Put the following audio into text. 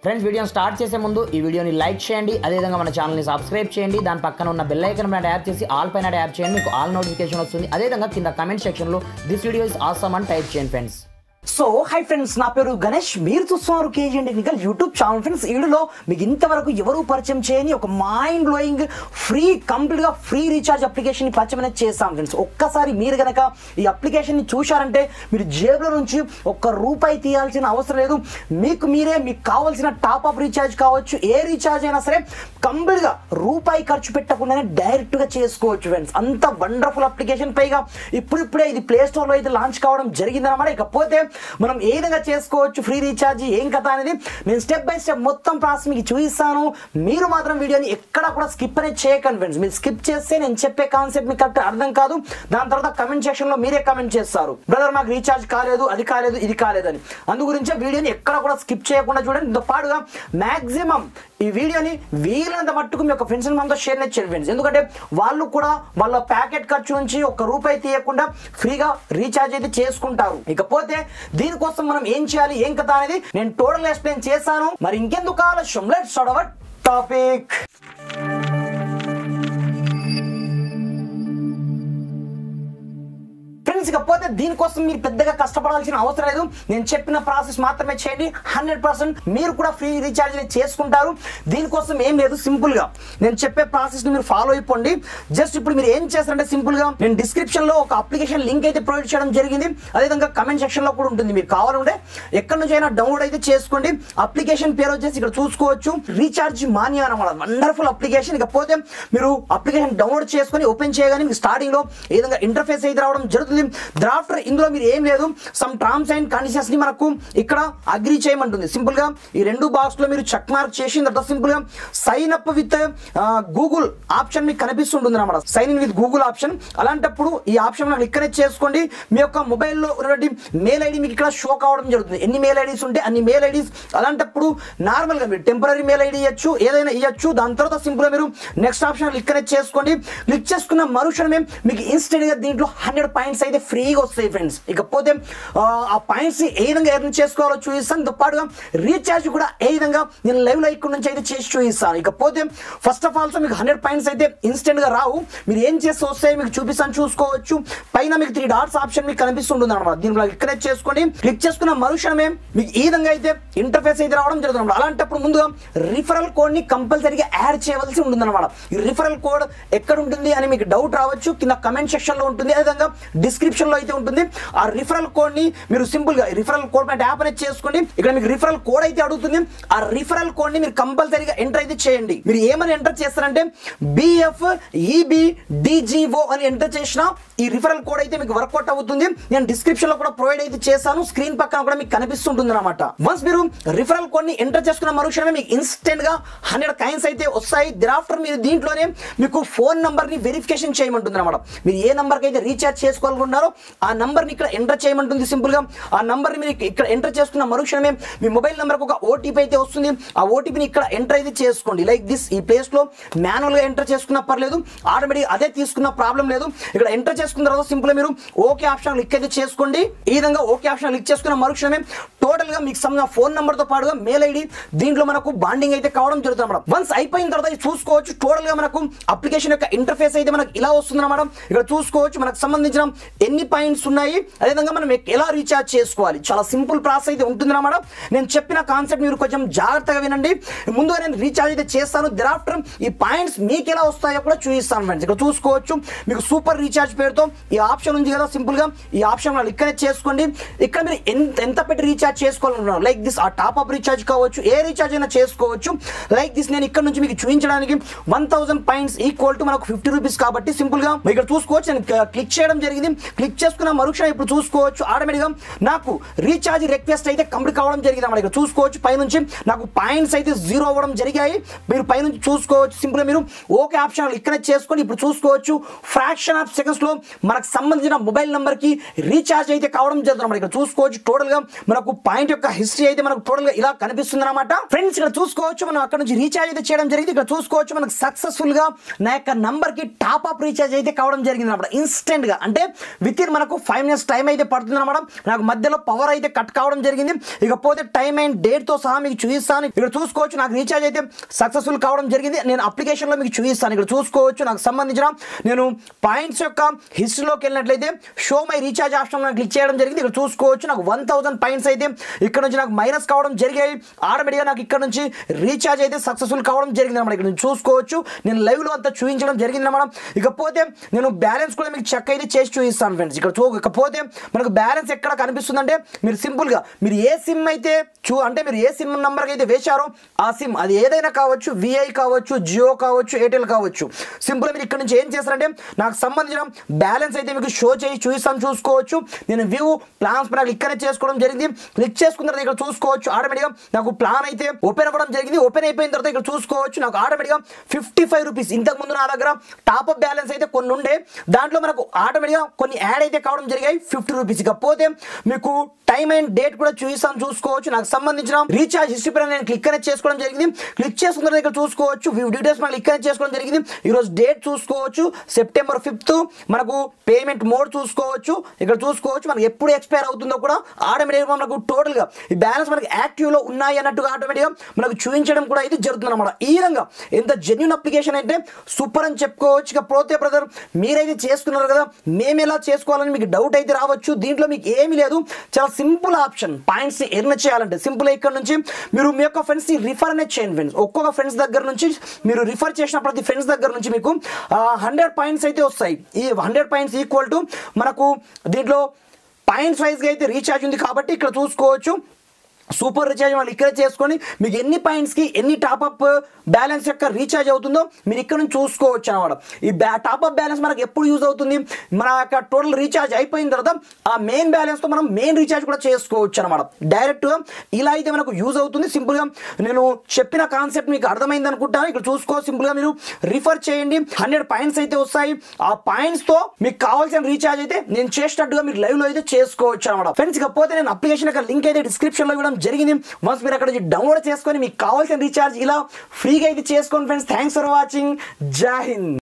Friends వీడియోని start చేసే ముందు ఈ వీడియోని లైక్ చేయండి అదేవిధంగా మన ఛానల్ని సబ్స్క్రైబ్ చేయండి దాని పక్కన ఉన్న బెల్ ఐకన్ పైన ట్యాప్ చేసి ఆల్ పైన ట్యాప్ చేయండి మీకు ఆల్ నోటిఫికేషన్ వస్తుంది అదేవిధంగా కింద కమెంట్ సెక్షన్లో దిస్ వీడియో ఇస్ ఆసమ్ అని టైప్ చేయండి ఫ్రెండ్స్ సో హై ఫ్రెండ్స్ నా పేరు గణేష్ మీరు చూస్తున్నారు KG technical YouTube channel friends వీడియోలో మీకు ఇంతవరకు ఎవరు పరిచయం చేయని ఒక మైండ్ బ్లోయింగ్ ఫ్రీ కంప్లీట్గా ఫ్రీ రీఛార్జ్ అప్లికేషన్ పరిచయం అనేది చేస్తాం ఫ్రెండ్స్ ఒక్కసారి మీరు కనుక ఈ అప్లికేషన్ని చూశారంటే మీరు జేబులో నుంచి ఒక్క రూపాయి తీయాల్సిన అవసరం లేదు మీకు మీరే మీకు కావాల్సిన టాప్ అప్ రీఛార్జ్ కావచ్చు ఏ రీఛార్జ్ అయినా సరే కంప్లీట్గా రూపాయి ఖర్చు పెట్టకుండానే డైరెక్ట్గా చేసుకోవచ్చు ఫ్రెండ్స్ అంత వండర్ఫుల్ అప్లికేషన్ పైగా ఇప్పుడిప్పుడే ఇది ప్లే స్టోర్లో అయితే లాంచ్ కావడం జరిగిందన్నమాట ఇకపోతే మనం ఏ విధంగా చేసుకోవచ్చు ఫ్రీ రీఛార్జ్ ఏం కథ అనేది నేను స్టెప్ బై స్టెప్ మొత్తం ప్రాసెస్ మీకు చూపిస్తాను మీరు మాత్రం వీడియోని ఎక్కడ కూడా స్కిప్ అనేది చేయకండి ఫ్రెండ్స్ మీరు స్కిప్ చేస్తే నేను చెప్పే కాన్సెప్ట్ మీకు కరెక్ట్ అర్థం కాదు దాని తర్వాత కమెంట్ సెక్షన్ లో మీరే కమెంట్ చేస్తారు బ్రదర్ మాకు రీఛార్జ్ కాలేదు అది కాలేదు ఇది కాలేదు అని అందు గురించి వీడియోని ఎక్కడ కూడా స్కిప్ చేయకుండా చూడండి దీంతో పాటుగా మాక్సిమం ఈ వీడియోని వీలైనంత మట్టుకు మీ యొక్క ఫ్రెండ్స్ మనతో షేర్ చేయండి ఫ్రెండ్స్ ఎందుకంటే వాళ్ళు కూడా వాళ్ళ ప్యాకెట్ ఖర్చు నుంచి ఒక రూపాయి తీయకుండా ఫ్రీగా రీఛార్జ్ అయితే చేసుకుంటారు ఇకపోతే దీనికోసం మనం ఏం చేయాలి ఏం కథ అనేది నేను టోటల్ ఎక్స్ప్లెయిన్ చేశాను మరి ఇంకెందుకు ఆలస్యం లెట్స్ అవర్ టాపిక్ ఫ్రెండ్స్ ఇకపోతే దీనికోసం మీరు పెద్దగా కష్టపడాల్సిన అవసరం లేదు నేను చెప్పిన ప్రాసెస్ మాత్రమే చేయండి హండ్రెడ్ పర్సెంట్ మీరు కూడా ఫ్రీ రీఛార్జ్ చేసుకుంటారు దీనికోసం ఏం లేదు సింపుల్ గా నేను చెప్పే ప్రాసెస్ ని మీరు ఫాలో అయిపోండి జస్ట్ ఇప్పుడు మీరు ఏం చేస్తారంటే సింపుల్ గా నేను డిస్క్రిప్షన్ లో ఒక అప్లికేషన్ లింక్ అయితే ప్రొవైడ్ చేయడం జరిగింది అదేవిధంగా కమెంట్ సెక్షన్ లో కూడా ఉంటుంది మీరు కావాలంటే ఎక్కడి నుంచి అయినా డౌన్లోడ్ అయితే చేసుకోండి అప్లికేషన్ పేరు వచ్చేసి ఇక్కడ చూసుకోవచ్చు రీఛార్జ్ మానియా అనమాట వండర్ఫుల్ అప్లికేషన్ ఇకపోతే మీరు అప్లికేషన్ డౌన్లోడ్ చేసుకొని ఓపెన్ చేయగానే మీకు స్టార్టింగ్ లో ఏ విధంగా ఇంటర్ఫేస్ అయితే రావడం జరుగుతుంది డ్రాఫ్టర్ ఇందులో మీరు ఏం లేదు సమ్ టర్మ్స్ అండ్ కండిషన్స్ ని మనకు ఇక్కడ అగ్రి చేయమంటుంది సింపుల్ గా ఈ రెండు బాక్స్ లో మీరు చెక్ మార్క్ చేసిన తర్వాత సింపుల్ గా sign up with Google option మీకు కనిపిస్తుంటుంది అనమాట sign in with Google option అలాంటప్పుడు ఈ ఆప్షన్ మనం ఇక్కడే చేసుకోండి మీ యొక్క మొబైల్లో ఉన్నటువంటి మెయిల్ ఐడి మీకు ఇక్కడ షో కావడం జరుగుతుంది ఎన్ని మెయిల్ ఐడీస్ ఉంటే అన్ని మెయిల్ ఐడీస్ అలాంటప్పుడు నార్మల్ గా మీరు టెంపరీ మెయిల్ ఐడి ఇవ్వచ్చు ఏదైనా ఇవ్వచ్చు దాని తర్వాత సింపుల్ గా మీరు నెక్స్ట్ ఆప్షన్ ఇక్కడే చేసుకోండి క్లిక్ చేసుకున్న మరుక్షణమే మీకు ఇన్స్టెంట్ గా దీంట్లో హండ్రెడ్ పాయింట్స్ అయితే ఫ్రీగా వస్తాయి ఫ్రెండ్స్ ఇకపోతే ఆ, ఆ పాయింట్స్ ఏ విధంగా ఎర్న్ చేసుకోవాలో చూపిస్తాను దాంతో పాటుగా రీఛార్జ్ కూడా ఏ విధంగా నేను లైవ్ లో ఇక్కడ నుంచి అయితే చేసి చూపిస్తాను ఇకపోతే ఫస్ట్ ఆఫ్ ఆల్ మీకు హండ్రెడ్ పాయింట్స్ అయితే ఇన్స్టెంట్ గా రావు మీరు ఏం చేస్తే వస్తాయి మీకు చూపిస్తాను చూసుకోవచ్చు పైన మీకు త్రీ డాట్స్ ఆప్షన్ మీకు కనిపిస్తుంటుంది అనమాట దీనిలో ఇక్కడే చేసుకోండి క్లిక్ చేసుకున్న మరుక్షణమే మీకు ఈ విధంగా అయితే ఇంటర్ఫేస్ అయితే రావడం జరుగుతుంది అన్నమాట. అలాంటప్పుడు ముందుగా రిఫరల్ కోడ్ ని కంపల్సరీగా యాడ్ చేయవలసి ఉంటుంది అనమాట ఈ రిఫరల్ కోడ్ ఎక్కడ ఉంటుంది అని మీకు డౌట్ రావచ్చు కింద కమెంట్ సెక్షన్ లో ఉంటుంది అదేవిధంగా డిస్క్రిప్షన్ లో అయితే ఉంటుంది ఆ రిఫరల్ కోడ్ ని మీరు సింపుల్ గా రిఫరల్ కోడ్ పైన యాప్ అనేది చేసుకోండి ఇక్కడ మీకు రిఫరల్ కోడ్ అయితే అడుగుతుంది ఆ రిఫరల్ కోడ్ ని మీరు కంపల్సరీగా ఎంటర్ అయితే చేయండి మీరు ఏమని ఎంటర్ చేస్తారంటే బిఎఫ్ ఈబి డిజిఓ అని ఎంటర్ చేసినా ఈ రిఫరల్ కోడ్ అయితే మీకు వర్కౌట్ అవుతుంది నేను డిస్క్రిప్షన్ లో కూడా ప్రొవైడ్ అయితే చేశాను స్క్రీన్ పక్కన కూడా మీకు కనిపిస్తుంటుంది అనమాట వన్స్ మీరు రిఫరల్ కోడ్ ని ఎంటర్ చేసుకున్న మరుక్షణమే మీకు ఇన్స్టెంట్ గా హండ్రెడ్ కైన్స్ అయితే వస్తాయి దిరాఫ్టర్ మీరు దీంట్లోనే మీకు ఫోన్ నంబర్ ని వెరిఫికేషన్ చేయమంటుంది అనమాట మీరు ఏ నంబర్ కి అయితే రీఛార్జ్ చేసుకోవాలనుకున్నారో ఆ నంబర్ ని ఇక్కడ ఎంటర్ చేయమంటుంది సింపుల్ గా ఆ నంబర్ ని మీరు ఇక్కడ ఎంటర్ చేసుకున్న మరుక్షణమే మీ మొబైల్ నెంబర్ ఒక ఓటీపీ అయితే వస్తుంది ఆ ఓటీపీని ఇక్కడ ఎంటర్ అయితే చేసుకోండి లైక్ దిస్ ఈ ప్లేస్ లో మాన్యువల్ గా ఎంటర్ చేసుకున్నా పర్లేదు ఆటోమేటిక్ అదే తీసుకున్న ప్రాబ్లం లేదు ఇక్కడ ఎంటర్ చేసుకున్న తర్వాత సింపుల్ మీరు ఓకే ఆప్షన్ క్లిక్ అయితే చేసుకోండి ఈ విధంగా ఓకే ఆప్షన్ క్లిక్ చేసుకున్న మరుక్షణమే టోటల్ గా మీకు సంబంధించిన ఫోన్ నెంబర్ తో పాటుగా మెయిల్ ఐడి దీంట్లో మనకు బాండింగ్ అయితే కావడం జరుగుతుంది అన్నమాట వన్స్ అయిపోయిన తర్వాత ఇది చూసుకోవచ్చు టోటల్ గా మనకు అప్లికేషన్ యొక్క ఇంటర్ఫేస్ అయితే మనకు ఇలా వస్తుంది అన్నమాట ఇక్కడ చూసుకోవచ్చు మనకు సంబంధించిన ఎన్ని పాయింట్స్ ఉన్నాయి అదేవిధంగా మనం ఎలా రీఛార్జ్ చేసుకోవాలి చాలా సింపుల్ ప్రాసెస్ అయితే ఉంటుంది అన్నమాట నేను చెప్పిన కాన్సెప్ట్ మీరు కొంచెం జాగ్రత్తగా వినండి ముందుగా నేను రీఛార్జ్ అయితే చేస్తాను దెరాఫ్టర్ ఈ పాయింట్స్ మీకు ఎలా వస్తాయో కూడా చూపిస్తాను ఫ్రెండ్స్ ఇక్కడ చూసుకోవచ్చు మీకు సూపర్ రీఛార్జ్ పేరుతో ఈ ఆప్షన్ ఉంది కదా సింపుల్ గా ఈ ఆప్షన్ వాళ్ళు ఇక్కడే చేసుకోండి ఇక్కడ మీరు ఎంత ఎంత పెట్టి రీఛార్జ్ చేసుకోవాలనుకున్నారు లైక్ దిస్ ఆ టాప్ అప్ రీఛార్జ్ కావచ్చు ఏ రీఛార్జ్ అయినా చేసుకోవచ్చు లైక్ దిస్ నేను ఇక్కడ నుంచి మీకు చూపించడానికి one thousand points equal to మనకు ఫిఫ్టీ రూపీస్ కాబట్టి సింపుల్ గా మీరు ఇక్కడ చూసుకోవచ్చు నేను క్లిక్ చేయడం జరిగింది క్లిక్ చేసుకున్న మరుక్షణం ఇప్పుడు చూసుకోవచ్చు ఆటోమేటిక్ గా నాకు రీఛార్జ్ రిక్వెస్ట్ అయితే కంప్లీట్ కావడం జరిగింది అన్నమాట ఇక్కడ చూసుకోవచ్చు పైనుంచి నాకు పాయింట్స్ అయితే జీరో అవ్వడం జరిగాయి మీరు పైనుంచి చూసుకోవచ్చు సింపుల్ గా మీరు ఓకే ఆప్షన్ ఇక్కడే చేసుకొని ఇప్పుడు చూసుకోవచ్చు ఫ్రాక్షన్ ఆఫ్ సెకండ్స్ లో మనకు సంబంధించిన మొబైల్ నంబర్ కి రీఛార్జ్ అయితే కావడం జరుగుతుంది అన్నమాట. ఇక్కడ చూసుకోవచ్చు టోటల్ గా మనకు పాయింట్ యొక్క హిస్టరీ అయితే మనకు టోటల్ గా ఇలా కనిపిస్తుంది అనమాట ఫ్రెండ్స్ ఇక్కడ చూసుకోవచ్చు మనం అక్కడ నుంచి రీఛార్జ్ అయితే చేయడం జరిగింది ఇక్కడ చూసుకోవచ్చు మనకు సక్సెస్ఫుల్ గా నా యొక్క నంబర్ కి టాప్ అప్ రీఛార్జ్ అయితే కావడం జరిగింది అనమాట ఇన్స్టెంట్ గా అంటే విత్ విత్ ఇన్ మనకు ఫైవ్ మినిట్స్ టైం అయితే పడుతుంది అనమాట నాకు మధ్యలో పవర్ అయితే కట్ కావడం జరిగింది ఇకపోతే టైం అండ్ డేట్ తో సహా మీకు చూపిస్తాను ఇక్కడ చూసుకోవచ్చు నాకు రీఛార్జ్ అయితే సక్సెస్ఫుల్ కావడం జరిగింది నేను అప్లికేషన్ లో మీకు చూపిస్తాను ఇక్కడ చూసుకోవచ్చు నాకు సంబంధించిన నేను పాయింట్స్ యొక్క హిస్టరీలోకి వెళ్ళినట్లయితే show my recharge option click చేయడం జరిగింది ఇక్కడ చూసుకోవచ్చు నాకు వన్ థౌసండ్ పాయింట్స్ అయితే ఇక్కడ నుంచి నాకు మైనస్ కావడం జరిగాయి ఆటోమేటిక్గా నాకు ఇక్కడ నుంచి రీఛార్జ్ అయితే సక్సెస్ఫుల్ కావడం జరిగింది అన్నమాట ఇక్కడ నుంచి చూసుకోవచ్చు నేను లైవ్ లో అంతా చూపించడం జరిగింది అన్నమాట ఇకపోతే నేను బ్యాలెన్స్ కూడా మీకు చెక్ అయితే చేసి చూపిస్తాను ఫ్రెండ్స్ ఇక్కడ చూ ఇకపోతే మనకు బ్యాలెన్స్ ఎక్కడ కనిపిస్తుందంటే మీరు సింపుల్ గా మీరు ఏ సిమ్ అయితే చూ అంటే మీరు ఏ సిమ్ నంబర్కి అయితే వేశారో ఆ సిమ్ అది ఏదైనా కావచ్చు విఐ కావచ్చు జియో కావచ్చు ఎయిర్టెల్ కావచ్చు సింపుల్ మీరు ఇక్కడ నుంచి ఏం చేస్తారంటే నాకు సంబంధించిన బ్యాలెన్స్ అయితే మీకు షో చేసి చూపిస్తాను చూసుకోవచ్చు నేను వ్యూ ప్లాన్స్ పైన ఇక్కడే చేసుకోవడం జరిగింది క్లిక్ చేసుకున్న తర్వాత ఇక్కడ చూసుకోవచ్చు ఆటోమేటిక్గా నాకు ప్లాన్ అయితే ఓపెన్ అవ్వడం జరిగింది ఓపెన్ అయిపోయిన తర్వాత ఇక్కడ చూసుకోవచ్చు నాకు ఆటోమేటిక్గా ఫిఫ్టీ ఫైవ్ రూపీస్ ఇంతకు ముందు నా దగ్గర టాప్ అప్ బ్యాలెన్స్ అయితే కొన్ని ఉండే దాంట్లో మనకు ఆటోమేటిక్గా కొన్ని యాడ్ అయితే కావడం జరిగాయి ఫిఫ్టీ రూపీస్ ఇకపోతే మీకు టైం అండ్ డేట్ కూడా చూపిస్తాను చూసుకోవచ్చు నాకు సంబంధించిన రీఛార్జ్ హిస్టరీ పైన నేను క్లిక్ అనేది చేసుకోవడం జరిగింది క్లిక్ చేసుకున్న తర్వాత ఇక్కడ చూసుకోవచ్చు వ్యూ డీటెయిల్స్ మనం క్లిక్ అనేది చేసుకోవడం జరిగింది ఈరోజు డేట్ చూసుకోవచ్చు సెప్టెంబర్ ఫిఫ్త్ మనకు పేమెంట్ మోడ్ చూసుకోవచ్చు ఇక్కడ చూసుకోవచ్చు మనకు ఎప్పుడు ఎక్స్పైర్ అవుతుందో కూడా ఆటోమేటిక్గా మనకు టోటల్గా ఈ బ్యాలెన్స్ మనకి యాక్టివ్లో ఉన్నాయి అన్నట్టుగా ఆటోమేటిక్గా మనకు చూపించడం కూడా ఇది జరుగుతుంది అనమాట ఈ విధంగా ఎంత జెన్యున్ అప్లికేషన్ అయితే సూపర్ అని చెప్పుకోవచ్చు ఇక పోతే బ్రదర్ మీరైతే చేసుకున్నారు కదా మేము ఎలా చేసుకోవాలని మీకు డౌట్ అయితే రావచ్చు దీంట్లో మీకు ఏమీ లేదు చాలా సింపుల్ ఆప్షన్ పాయింట్స్ ఎర్న్ చేయాలంటే సింపుల్ ఇక్కడ నుంచి మీరు మీ యొక్క ఫ్రెండ్స్ రిఫర్ అనేది చేయండి ఫ్రెండ్స్ ఒక్కొక్క ఫ్రెండ్స్ దగ్గర నుంచి మీరు రిఫర్ చేసిన ప్రతి ఫ్రెండ్స్ దగ్గర నుంచి మీకు హండ్రెడ్ పాయింట్స్ అయితే వస్తాయి ఈ హండ్రెడ్ పాయింట్స్ ఈక్వల్ టు మనకు దీంట్లో పాయింట్స్ వైజ్గా అయితే రీఛార్జ్ ఉంది కాబట్టి ఇక్కడ చూసుకోవచ్చు సూపర్ రీఛార్జ్ వాళ్ళు ఇక్కడ చేసుకొని మీకు ఎన్ని పాయింట్స్కి ఎన్ని టాప్అప్ బ్యాలెన్స్ యొక్క రీఛార్జ్ అవుతుందో మీరు ఇక్కడ నుంచి చూసుకోవచ్చు అనమాట ఈ బ్యా టాప్అప్ బ్యాలెన్స్ మనకు ఎప్పుడు యూజ్ అవుతుంది మన యొక్క టోటల్ రీఛార్జ్ అయిపోయిన తర్వాత ఆ మెయిన్ బ్యాలెన్స్తో మనం మెయిన్ రీఛార్జ్ కూడా చేసుకోవచ్చు అనమాట డైరెక్ట్గా ఇలా అయితే మనకు యూజ్ అవుతుంది సింపుల్గా నేను చెప్పిన కాన్సెప్ట్ మీకు అర్థమైంది అనుకుంటాను ఇక్కడ చూసుకో సింపుల్గా మీరు రిఫర్ చేయండి హండ్రెడ్ పాయింట్స్ అయితే వస్తాయి ఆ పాయింట్స్తో మీకు కావాల్సిన రీఛార్జ్ అయితే నేను చేసినట్టుగా మీరు లైవ్లో అయితే చేసుకోవచ్చు అనమాట ఫ్రెండ్స్ ఇకపోతే నేను అప్లికేషన్ యొక్క లింక్ అయితే డిస్క్రిప్షన్లో ఇవ్వడం జరిగింది వన్స్ మీరు అక్కడ నుంచి డౌన్లోడ్ చేసుకొని మీకు కావాల్సిన రీఛార్జ్ ఇలా ఫ్రీగా అయితే చేసుకోండి ఫ్రెండ్స్ థ్యాంక్స్ ఫర్ వాచింగ్ జై హింద్